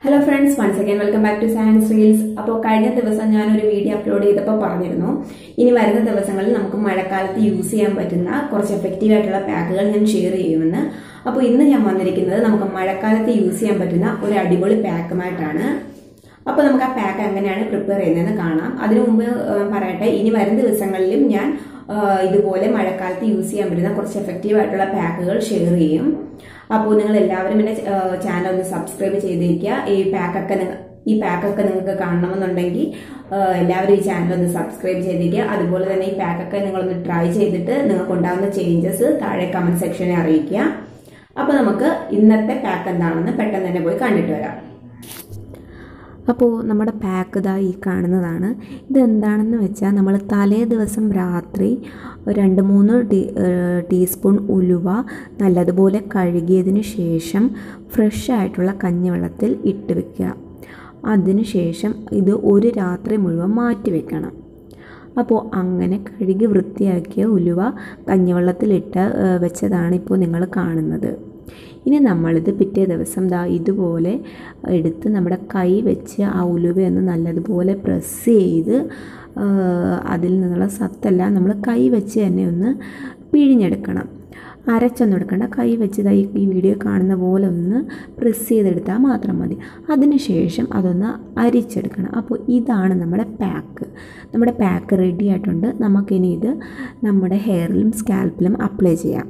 hello friends once again welcome back to science reels അപ്പോൾ കഴിഞ്ഞ ദിവസം ഞാനൊരു വീഡിയോ അപ്ലോഡ് ചെയ്തപ്പോൾ പറഞ്ഞിരുന്നു ഇനി വരുന്ന ദിവസങ്ങളിൽ നമുക്ക് മഴക്കാലത്ത് യൂസ് ചെയ്യാൻ പറ്റുന്ന കുറച്ച് എഫക്റ്റീവ് ആയിട്ടുള്ള പാക്കുകൾ ഞാൻ ഷെയർ ചെയ്യുമെന്ന് അപ്പോൾ ഇന്ന് ഞാൻ വന്നിരിക്കുന്നത് നമുക്ക് മഴക്കാലത്ത് യൂസ് ചെയ്യാൻ പറ്റുന്ന ഒരു അടിപൊളി പാക്കുമായിട്ടാണ് അപ്പോൾ നമുക്ക് ആ പാക്ക് എങ്ങനെയാണ് പ്രിപ്പയർ ചെയ്യുന്നതെന്ന് കാണാം അതിനു മുമ്പ് ഏഹ്, പറയട്ടെ ഇനി വരും ദിവസങ്ങളിലും ഞാൻ ഏഹ്, ഇതുപോലെ മഴക്കാലത്ത് യൂസ് ചെയ്യാൻ പറ്റുന്ന കുറച്ച് എഫക്റ്റീവ് ആയിട്ടുള്ള പാക്കുകൾ ഷെയർ ചെയ്യും അപ്പോൾ നിങ്ങൾ എല്ലാവരും എൻ്റെ ചാനൽ ഒന്ന് സബ്സ്ക്രൈബ് ചെയ്തിരിക്കുക ഈ പാക്കൊക്കെ നിങ്ങൾ ഈ പാക്കൊക്കെ നിങ്ങൾക്ക് കാണണമെന്നുണ്ടെങ്കിൽ ഏഹ്, എല്ലാവരും ഈ ചാനൽ ഒന്ന് സബ്സ്ക്രൈബ് ചെയ്തിരിക്കുക അതുപോലെ തന്നെ ഈ പാക്കൊക്കെ നിങ്ങളൊന്ന് ട്രൈ ചെയ്തിട്ട് നിങ്ങൾക്ക് ഉണ്ടാകുന്ന ചേഞ്ചസ് താഴെ കമന്റ് സെക്ഷനിൽ അറിയിക്കുക അപ്പോൾ നമുക്ക് ഇന്നത്തെ പാക്ക് എന്താണെന്ന് പെട്ടെന്ന് തന്നെ പോയി കണ്ടിട്ട് വരാം അപ്പോൾ നമ്മുടെ പാക്ക് ഇതാ ഈ കാണുന്നതാണ് ഇതെന്താണെന്ന് വെച്ചാൽ നമ്മൾ തലേ ദിവസം രാത്രി രണ്ട് മൂന്ന് ടീ ഏഹ് ടീസ്പൂൺ ഉലുവ നല്ലതുപോലെ കഴുകിയതിന് ശേഷം ഫ്രഷ് ആയിട്ടുള്ള കഞ്ഞിവെള്ളത്തിൽ ഇട്ട് വെക്കുക അതിന് ശേഷം ഇത് ഒരു രാത്രി മുഴുവൻ മാറ്റി വെക്കണം അപ്പോൾ അങ്ങനെ കഴുകി വൃത്തിയാക്കിയ ഉലുവ കഞ്ഞിവെള്ളത്തിലിട്ട് ഏഹ് വെച്ചതാണ് ഇപ്പോൾ നിങ്ങൾ കാണുന്നത് ഇനി നമ്മളിത് പിറ്റേ ദിവസം ദാ ഇതുപോലെ എടുത്ത് നമ്മുടെ കൈ വെച്ച് ആ ഉലുവയൊന്ന് നല്ലതുപോലെ പ്രസ് ചെയ്ത് ഏഹ് അതിൽ നിന്നുള്ള സത്തെല്ലാം നമ്മൾ കൈ വെച്ച് തന്നെ ഒന്ന് പിഴിഞ്ഞെടുക്കണം അരച്ചൊന്നും എടുക്കണ്ട കൈ വെച്ച് ദാ ഈ ഈ വീഡിയോ കാണുന്ന പോലെ ഒന്ന് പ്രസ് ചെയ്തെടുത്താൽ മാത്രം മതി അതിനുശേഷം അതൊന്ന് അരിച്ചെടുക്കണം അപ്പോൾ ഇതാണ് നമ്മുടെ പാക്ക് നമ്മുടെ പാക്ക് റെഡി ആയിട്ടുണ്ട് നമുക്കിനി ഇത് നമ്മുടെ ഹെയറിലും സ്കാൽപ്പിലും അപ്ലൈ ചെയ്യാം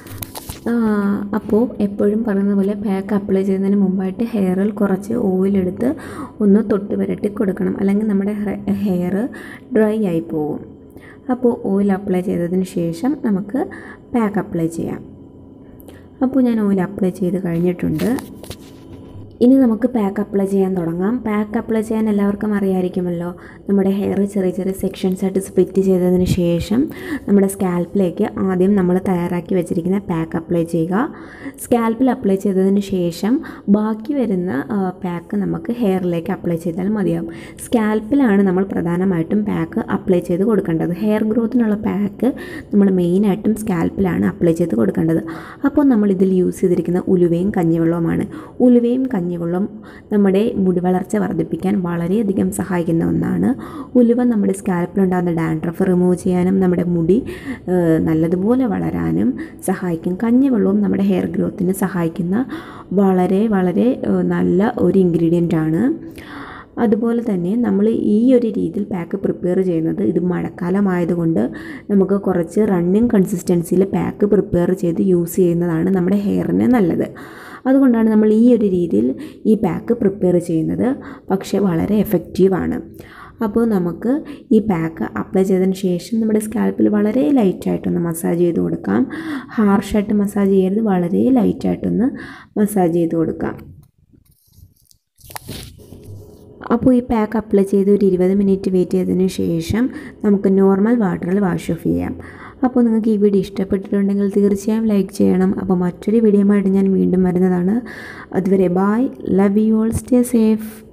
അപ്പോൾ എപ്പോഴും പറയുന്ന പോലെ പാക്ക് അപ്ലൈ ചെയ്യുന്നതിന് മുമ്പായിട്ട് ഹെയറിൽ കുറച്ച് ഓയിലെടുത്ത് ഒന്ന് തൊട്ട് പുരട്ടി കൊടുക്കണം അല്ലെങ്കിൽ നമ്മുടെ ഹെയർ ഡ്രൈ ആയി പോകും അപ്പോൾ ഓയിൽ അപ്ലൈ ചെയ്തതിന് ശേഷം നമുക്ക് പാക്ക് അപ്ലൈ ചെയ്യാം അപ്പോൾ ഞാൻ ഓയിൽ അപ്ലൈ ചെയ്ത് കഴിഞ്ഞിട്ടുണ്ട് ഇനി നമുക്ക് പാക്ക് അപ്ലൈ ചെയ്യാൻ തുടങ്ങാം പാക്ക് അപ്ലൈ ചെയ്യാൻ എല്ലാവർക്കും അറിയാമായിരിക്കുമല്ലോ നമ്മുടെ ഹെയർ ചെറിയ ചെറിയ സെക്ഷൻസ് ആയിട്ട് സ്പ്ലിറ്റ് ചെയ്തതിന് ശേഷം നമ്മുടെ സ്കാൽപ്പിലേക്ക് ആദ്യം നമ്മൾ തയ്യാറാക്കി വെച്ചിരിക്കുന്ന പാക്ക് അപ്ലൈ ചെയ്യുക സ്കാൽപ്പിൽ അപ്ലൈ ചെയ്തതിന് ശേഷം ബാക്കി വരുന്ന പാക്ക് നമുക്ക് ഹെയറിലേക്ക് അപ്ലൈ ചെയ്താൽ മതിയാവും സ്കാൽപ്പിലാണ് നമ്മൾ പ്രധാനമായിട്ടും പാക്ക് അപ്ലൈ ചെയ്ത് കൊടുക്കേണ്ടത് ഹെയർ ഗ്രോത്തിനുള്ള പാക്ക് നമ്മൾ മെയിനായിട്ടും സ്കാൽപ്പിലാണ് അപ്ലൈ ചെയ്ത് കൊടുക്കേണ്ടത് അപ്പോൾ നമ്മൾ ഇതിൽ യൂസ് ചെയ്തിരിക്കുന്ന ഉലുവയും കഞ്ഞിവെള്ളവുമാണ് ഉലുവയും കഞ്ഞിവെള്ളം നമ്മുടെ മുടി വളർച്ച വർദ്ധിപ്പിക്കാൻ വളരെയധികം സഹായിക്കുന്ന ഒന്നാണ് ഉലുവ നമ്മുടെ സ്കാൽപ്പിലുണ്ടാകുന്ന ഡാൻഡ്രഫ് റിമൂവ് ചെയ്യാനും നമ്മുടെ മുടി ഏഹ്, നല്ലതുപോലെ വളരാനും സഹായിക്കും കഞ്ഞിവെള്ളവും നമ്മുടെ ഹെയർ ഗ്രോത്തിന് സഹായിക്കുന്ന വളരെ വളരെ ഏഹ്, നല്ല ഒരു ഇൻഗ്രീഡിയൻ്റ് ആണ് അതുപോലെ തന്നെ നമ്മൾ ഈ ഒരു രീതിയിൽ പാക്ക് പ്രിപ്പയർ ചെയ്യുന്നത് ഇത് മഴക്കാലമായതുകൊണ്ട് നമുക്ക് കുറച്ച് റണ്ണിങ് കൺസിസ്റ്റൻസിയിൽ പാക്ക് പ്രിപ്പയർ ചെയ്ത് യൂസ് ചെയ്യുന്നതാണ് നമ്മുടെ ഹെയറിന് നല്ലത് അതുകൊണ്ടാണ് നമ്മൾ ഈ ഒരു രീതിയിൽ ഈ പാക്ക് പ്രിപ്പയർ ചെയ്യുന്നത് പക്ഷേ വളരെ എഫക്റ്റീവാണ് അപ്പോൾ നമുക്ക് ഈ പാക്ക് അപ്ലൈ ചെയ്തതിന് ശേഷം നമ്മുടെ സ്കാൽപ്പിൽ വളരെ ലൈറ്റായിട്ടൊന്ന് മസാജ് ചെയ്ത് കൊടുക്കാം ഹാർഷായിട്ട് മസാജ് ചെയ്യരുത് വളരെ ലൈറ്റായിട്ടൊന്ന് മസാജ് ചെയ്ത് കൊടുക്കാം അപ്പോൾ ഈ പാക്ക് അപ്ലൈ ചെയ്ത് ഒരു ഇരുപത് മിനിറ്റ് വെയിറ്റ് ചെയ്തതിന് ശേഷം നമുക്ക് നോർമൽ വാട്ടറിൽ വാഷ് ഓഫ് ചെയ്യാം അപ്പോൾ നിങ്ങൾക്ക് ഈ വീഡിയോ ഇഷ്ടപ്പെട്ടിട്ടുണ്ടെങ്കിൽ തീർച്ചയായും ലൈക്ക് ചെയ്യണം അപ്പോൾ മറ്റൊരു വീഡിയോ ആയിട്ട് ഞാൻ വീണ്ടും വരുന്നതാണ് അതുവരെ bye love you all stay safe